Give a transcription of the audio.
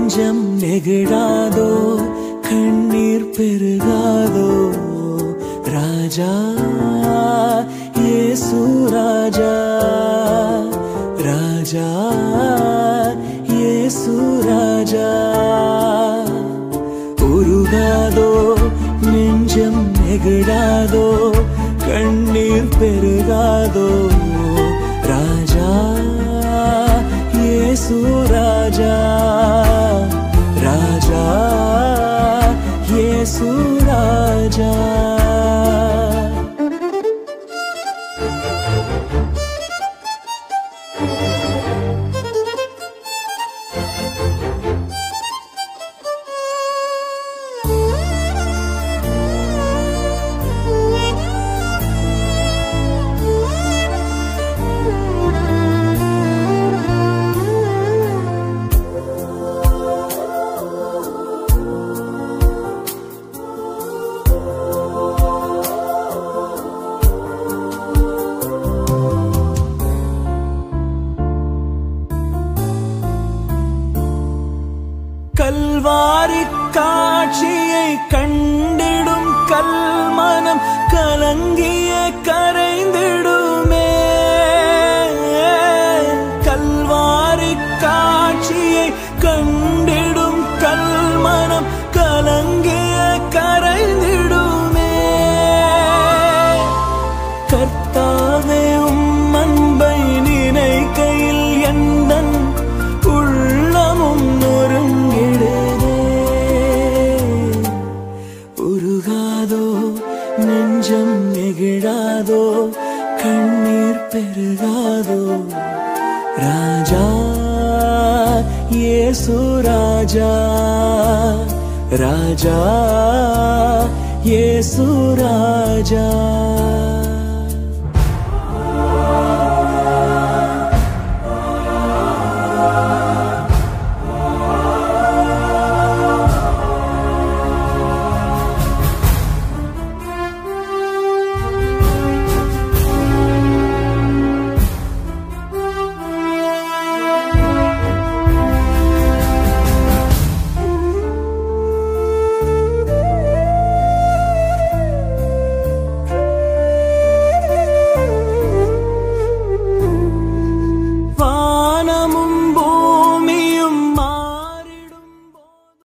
நெஞ்சம் நெகிழாதோ கண்ணீர் பெருகாதோ ராஜா இயேசு ராஜா ராஜா இயேசு ராஜா உருகாதோ நெஞ்சம் நெகிழாதோ கண்ணீர் பெருகாதோ ராஜா இயேசு ராஜா ராஜா இயேசு ராஜா கல்வாரி காட்சியை கண்டிடும் கல்மனம் கலங்கிய கரைந்திடுமே கல்வாரி காட்சியை கண்டிடும் கல்மனம் கலங்கிய கரைந்திடுமே கர்த்தாவே உம் அன்பை நினைக்கையில் எந்தன் உள்ளமும் நொறுங்கிடுதே உருகாதோ நெஞ்சம் நெகிழாதோ கண்ணீர் பெருகாதோ ராஜா இயேசு ராஜா ராஜா இயேசு ராஜா